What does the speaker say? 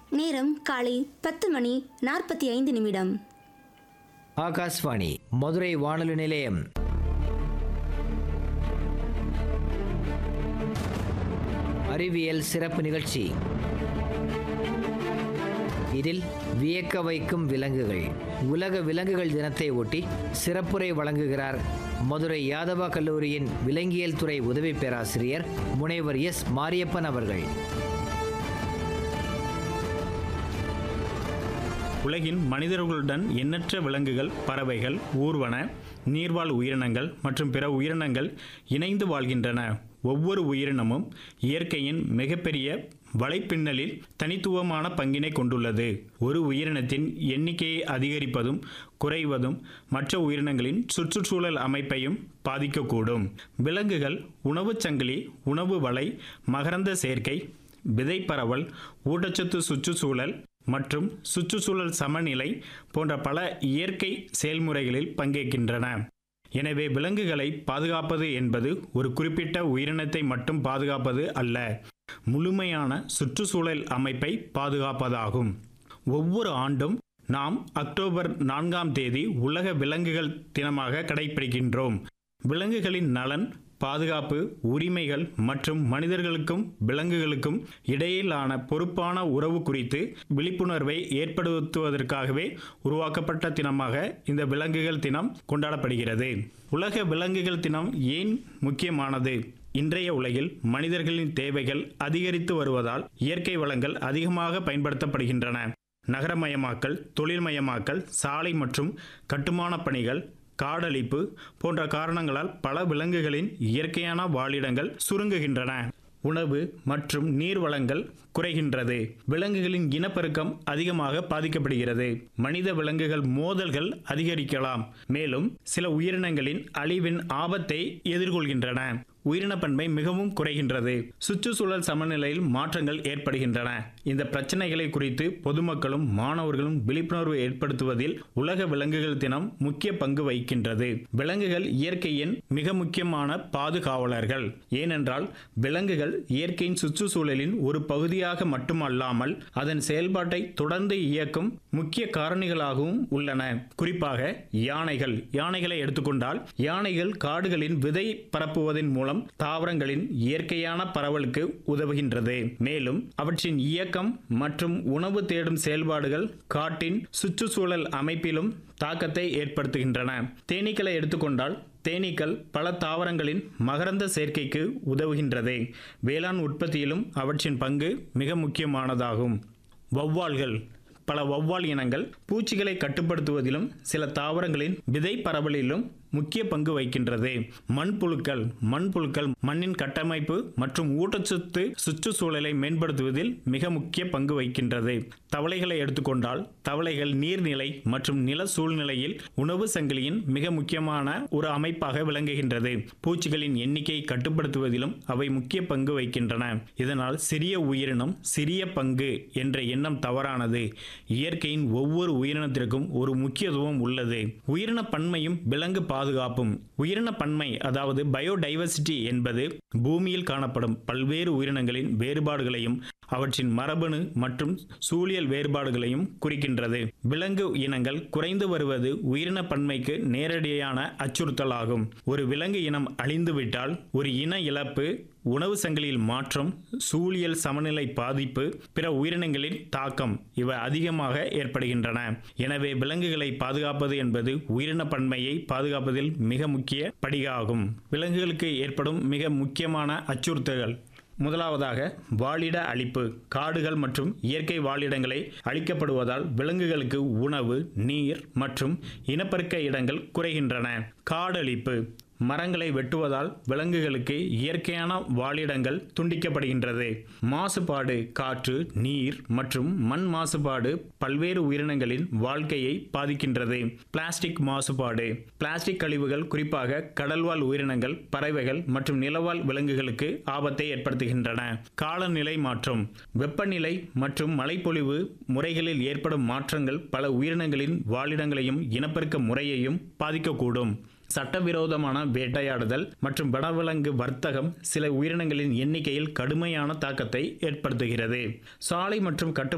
நேரம் காலை பத்து மணி நாற்பத்தி ஐந்து நிமிடம் ஆகாஷ்வாணி மதுரை வானொலி நிலையம் அறிவியல் சிறப்பு நிகழ்ச்சி இதில் வியக்க வைக்கும் விலங்குகள் உலக விலங்குகள் தினத்தை ஒட்டி சிறப்புரை வழங்குகிறார் மதுரை யாதவா கல்லூரியின் விலங்கியல் துறை உதவி பேராசிரியர் முனைவர் எஸ் மாரியப்பன் அவர்கள் உலகின் மனிதர்களுடன் எண்ணற்ற விலங்குகள் பறவைகள் ஊர்வன நீர்வாழ் உயிரினங்கள் மற்றும் பிற உயிரினங்கள் இணைந்து வாழ்கின்றன ஒவ்வொரு உயிரினமும் இயற்கையின் மிகப்பெரிய வலைப்பின்னலில் தனித்துவமான பங்கினை கொண்டுள்ளது ஒரு உயிரினத்தின் எண்ணிக்கையை அதிகரிப்பதும் குறைவதும் மற்ற உயிரினங்களின் சுற்றுச்சூழல் அமைப்பையும் பாதிக்கக்கூடும் விலங்குகள் உணவுச் சங்கிலி உணவு வலை மகரந்த சேர்க்கை விதை பரவல் ஊட்டச்சத்து சுற்றுச்சூழல் மற்றும் சுற்றுச்சூழல் சமநிலை போன்ற பல இயற்கை செயல்முறைகளில் பங்கேற்கின்றன எனவே விலங்குகளை பாதுகாப்பது என்பது ஒரு குறிப்பிட்ட உயிரினத்தை மட்டும் பாதுகாப்பது அல்ல முழுமையான சுற்றுச்சூழல் அமைப்பை பாதுகாப்பதாகும் ஒவ்வொரு ஆண்டும் நாம் அக்டோபர் நான்காம் தேதி உலக விலங்குகள் தினமாக கடைபிடிக்கின்றோம் விலங்குகளின் நலன் பாதுகாப்பு உரிமைகள் மற்றும் மனிதர்களுக்கும் விலங்குகளுக்கும் இடையிலான பொறுப்பான உறவு குறித்து விழிப்புணர்வை ஏற்படுத்துவதற்காகவே உருவாக்கப்பட்ட தினமாக இந்த விலங்குகள் தினம் கொண்டாடப்படுகிறது உலக விலங்குகள் தினம் ஏன் முக்கியமானது இன்றைய உலகில் மனிதர்களின் தேவைகள் அதிகரித்து வருவதால் இயற்கை வளங்கள் அதிகமாக பயன்படுத்தப்படுகின்றன நகரமயமாக்கல் தொழில்மயமாக்கல் சாலை மற்றும் கட்டுமான பணிகள் காடழிப்பு போன்ற காரணங்களால் பல விலங்குகளின் இயற்கையான வாழிடங்கள் சுருங்குகின்றன உணவு மற்றும் நீர் வளங்கள் குறைகின்றது விலங்குகளின் இனப்பெருக்கம் அதிகமாக பாதிக்கப்படுகிறது மனித விலங்குகள் மோதல்கள் அதிகரிக்கலாம் மேலும் சில உயிரினங்களின் அழிவின் ஆபத்தை எதிர்கொள்கின்றன உயிரின பன்மை மிகவும் குறைகின்றது சுற்றுச்சூழல் சமநிலையில் மாற்றங்கள் ஏற்படுகின்றன இந்த பிரச்சனைகளை குறித்து பொதுமக்களும் மாணவர்களும் விழிப்புணர்வு ஏற்படுத்துவதில் உலக விலங்குகள் தினம் முக்கிய பங்கு வகிக்கின்றது விலங்குகள் இயற்கையின் மிக முக்கியமான பாதுகாவலர்கள் ஏனென்றால் விலங்குகள் இயற்கையின் சுற்றுச்சூழலின் ஒரு பகுதியாக மட்டுமல்லாமல் அதன் செயல்பாட்டை தொடர்ந்து இயக்கும் முக்கிய காரணிகளாகவும் உள்ளன குறிப்பாக யானைகள் யானைகளை எடுத்துக்கொண்டால் யானைகள் காடுகளின் விதை பரப்புவதன் மூலம் தாவரங்களின் இயற்கையான பரவலுக்கு உதவுகின்றது மேலும் அவற்றின் இயக்கம் மற்றும் உணவு தேடும் செயல்பாடுகள் காட்டின் சுற்றுச்சூழல் அமைப்பிலும் தாக்கத்தை ஏற்படுத்துகின்றன தேனீக்களை எடுத்துக்கொண்டால் தேனீக்கள் பல தாவரங்களின் மகரந்த சேர்க்கைக்கு உதவுகின்றது வேளாண் உற்பத்தியிலும் அவற்றின் பங்கு மிக முக்கியமானதாகும் வௌவால்கள் பல வௌவால் இனங்கள் பூச்சிகளை கட்டுப்படுத்துவதிலும் சில தாவரங்களின் விதை பரவலிலும் முக்கிய பங்கு வகிக்கின்றது மண்புழுக்கள் மண்புழுக்கள் மண்ணின் கட்டமைப்பு மற்றும் ஊட்டச்சத்து சுற்றுச்சூழலை மேம்படுத்துவதில் மிக முக்கிய பங்கு வகிக்கின்றது தவளைகளை எடுத்துக்கொண்டால் தவளைகள் நீர்நிலை மற்றும் நில சூழ்நிலையில் உணவு சங்கிலியின் மிக முக்கியமான ஒரு அமைப்பாக விளங்குகின்றது பூச்சிகளின் எண்ணிக்கையை கட்டுப்படுத்துவதிலும் அவை முக்கிய பங்கு வகிக்கின்றன இதனால் சிறிய உயிரினம் சிறிய பங்கு என்ற எண்ணம் தவறானது இயற்கையின் ஒவ்வொரு உயிரினத்திற்கும் ஒரு முக்கியத்துவம் உள்ளது உயிரின பன்மையும் விலங்கு பாதுகாப்பும் உயிரின பன்மை அதாவது பயோடைவர்சிட்டி என்பது பூமியில் காணப்படும் பல்வேறு உயிரினங்களின் வேறுபாடுகளையும் அவற்றின் மரபணு மற்றும் சூழியல் வேறுபாடுகளையும் குறிக்கின்றது விலங்கு இனங்கள் குறைந்து வருவது உயிரின பன்மைக்கு நேரடியான அச்சுறுத்தலாகும் ஒரு விலங்கு இனம் அழிந்துவிட்டால் ஒரு இன இழப்பு உணவு சங்கிலியில் மாற்றம் சூழியல் சமநிலை பாதிப்பு பிற உயிரினங்களின் தாக்கம் இவை அதிகமாக ஏற்படுகின்றன எனவே விலங்குகளை பாதுகாப்பது என்பது உயிரின பன்மையை பாதுகாப்பதில் மிக முக்கிய படிகாகும் விலங்குகளுக்கு ஏற்படும் மிக முக்கியமான அச்சுறுத்தல்கள் முதலாவதாக வாழிட அழிப்பு காடுகள் மற்றும் இயற்கை வாழிடங்களை அழிக்கப்படுவதால் விலங்குகளுக்கு உணவு நீர் மற்றும் இனப்பெருக்க இடங்கள் குறைகின்றன காடழிப்பு மரங்களை வெட்டுவதால் விலங்குகளுக்கு இயற்கையான வாழிடங்கள் துண்டிக்கப்படுகின்றது மாசுபாடு காற்று நீர் மற்றும் மண் மாசுபாடு பல்வேறு உயிரினங்களின் வாழ்க்கையை பாதிக்கின்றது பிளாஸ்டிக் மாசுபாடு பிளாஸ்டிக் கழிவுகள் குறிப்பாக கடல்வாழ் உயிரினங்கள் பறவைகள் மற்றும் நிலவாழ் விலங்குகளுக்கு ஆபத்தை ஏற்படுத்துகின்றன காலநிலை மாற்றம் வெப்பநிலை மற்றும் மழைப்பொழிவு முறைகளில் ஏற்படும் மாற்றங்கள் பல உயிரினங்களின் வாழிடங்களையும் இனப்பெருக்க முறையையும் பாதிக்கக்கூடும் சட்டவிரோதமான வேட்டையாடுதல் மற்றும் வனவிலங்கு வர்த்தகம் சில உயிரினங்களின் எண்ணிக்கையில் கடுமையான தாக்கத்தை ஏற்படுத்துகிறது சாலை மற்றும் கட்டு